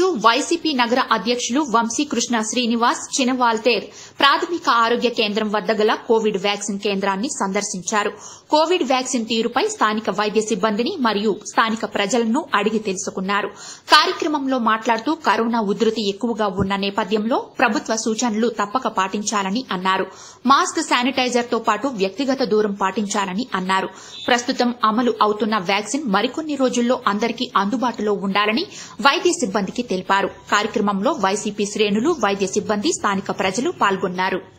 YCP నగర అధ్యక్షులు వంశీకృష్ణ శ్రీనివాస్ చినవాల్తేర్ ప్రాథమిక ఆరోగ్య కేంద్రం వద్ద గల కోవిడ్ వ్యాక్సిన్ కేంద్రాన్ని సందర్శించారు కోవిడ్ వ్యాక్సిన్ తీరుపై స్థానిక వైద్య సిబ్బందిని మరియు స్థానిక ప్రజలను అడిగి తెలుసుకున్నారు కార్యక్రమంలో మాట్లాడుతూ కరోనా ఉధృతి ఎక్కువగా ఉన్న నేపథ్యంలో ప్రభుత్వ సూచనలు తప్పక పాటించాలని అన్నారు మాస్క్ శానిటైజర్ తో పాటు వ్యక్తిగత దూరం పాటించాలని అన్నారు ప్రస్తుతం అమలు అవుతున్న వ్యాక్సిన్ మరికొన్ని రోజుల్లో అందరికీ అందుబాటులో ఉండాలని వైద్య సిబ్బందికి తెలిపారు కార్యక్రమంలో వైసీపీ శ్రేణులు వైద్య సిబ్బంది స్థానిక ప్రజలు పాల్గొన్నారు